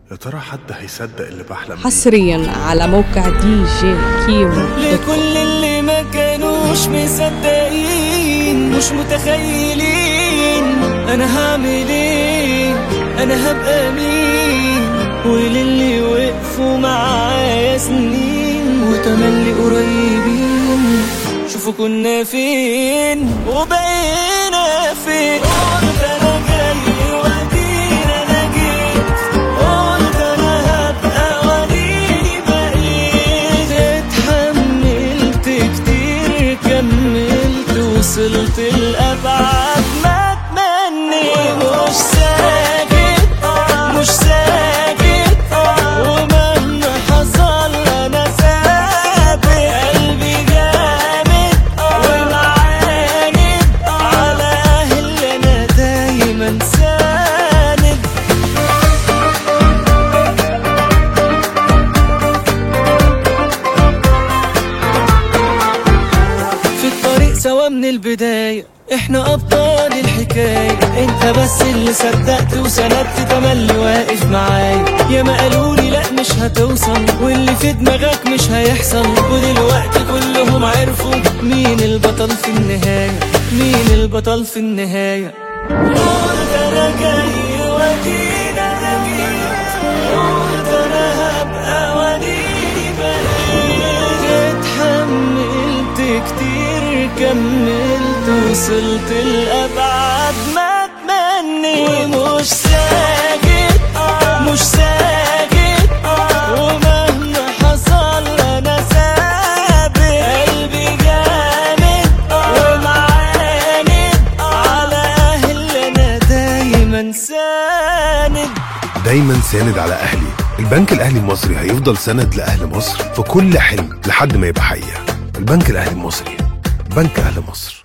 يا ترى حد هيصدق اللي بحلم بيه حصريا على موقع دي جي كيمو لكل اللي ما كانوش مصدقين مش متخيلين انا هعمل ايه انا هبقى مين وللي وقفوا معايا سنين وتملي قريبين شوفوا كنا فين وبقينا فين قلت انا جاي وادينا انا جيت قلت انا هبقى واديني بقيت اتحملت كتير كملت وصلت لأبعد ما اتمنيت مش ساكت مش ساكت ومهما حصل انا ثابت قلبي جامد ومعاند على اهل انا دايما ساند في الطريق سوا من البداية احنا ابطال الحكاية انت بس اللي صدقت وسندت تملي واقف معايا يا ما قالولي لا مش هتوصل واللي في دماغك مش هيحصل ودلوقتي كلهم عرفوا مين البطل في النهاية مين البطل في النهاية قلت انا جاي وادينا انا جيت قلت انا هبقى واديني بقيت اتحملت كتير كملت وصلت لأبعد ما اتمنيت ومش ساكت مش ساكت ومهما حصل انا ثابت قلبي جامد ومعاند على اهل انا دايما ساند دايما ساند على اهلي البنك الاهلي المصري هيفضل سند لاهل مصر في كل حلم لحد ما يبقى حقيقه البنك الاهلي المصري بنك اهل مصر